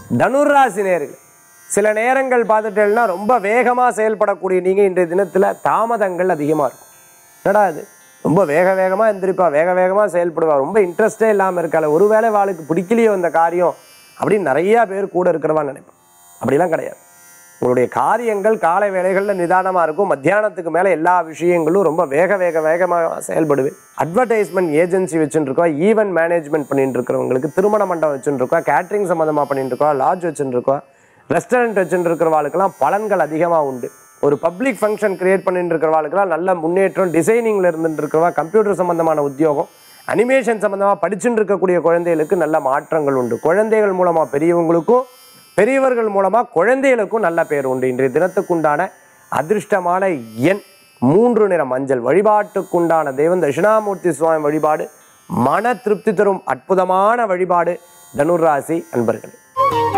தனுராசி நேர்கள் சில நேரங்கள் பார்த்துட்டேன்னா ரொம்ப வேகமாக செயல்படக்கூடிய நீங்கள் இன்றைய தினத்தில் தாமதங்கள் அதிகமாக இருக்கும் என்னடா இது ரொம்ப வேக வேகமாக எந்திரிப்பா வேக வேகமாக செயல்படுவா ரொம்ப இன்ட்ரெஸ்டே இல்லாமல் இருக்கால ஒருவேளை வாளுக்கு பிடிக்கலையோ இந்த காரியம் அப்படின்னு நிறையா பேர் கூட இருக்கிறவா நினைப்பேன் அப்படிலாம் கிடையாது உங்களுடைய காரியங்கள் காலை வேளைகளில் நிதானமாக இருக்கும் மத்தியானத்துக்கு மேலே எல்லா விஷயங்களும் ரொம்ப வேக வேக வேகமாக செயல்படுவேன் அட்வர்டைஸ்மெண்ட் ஏஜென்சி வச்சுட்டு இருக்கோம் ஈவென்ட் மேனேஜ்மெண்ட் பண்ணிட்டு இருக்கிறவங்களுக்கு திருமண மண்டபம் வச்சுட்டு இருக்கோம் கேட்ரிங் சம்மந்தமாக பண்ணிட்டு இருக்கோம் லாட்ஜ் வச்சுட்டு இருக்கோம் ரெஸ்டாரண்ட் வச்சுட்டு இருக்கிறவாளுக்கெல்லாம் பலன்கள் அதிகமாக உண்டு ஒரு பப்ளிக் ஃபங்க்ஷன் கிரியேட் பண்ணிட்டு இருக்கிறவாளுக்கெல்லாம் நல்ல முன்னேற்றம் டிசைனிங்கில் இருந்துட்டு இருக்கிறவா கம்ப்யூட்டர் சம்மந்தமான உத்தியோகம் அனிமேஷன் சம்மந்தமாக படிச்சுட்டு இருக்கக்கூடிய குழந்தைகளுக்கு நல்ல மாற்றங்கள் உண்டு குழந்தைகள் மூலமாக பெரியவங்களுக்கும் பெரியவர்கள் மூலமாக குழந்தைகளுக்கும் நல்ல பேர் உண்டு இன்றைய தினத்துக்குண்டான அதிர்ஷ்டமான எண் மூன்று நிற மஞ்சள் வழிபாட்டுக்குண்டான தெய்வம் தட்சிணாமூர்த்தி சுவாமி வழிபாடு மன திருப்தி தரும் அற்புதமான வழிபாடு தனுராசி அன்பர்களே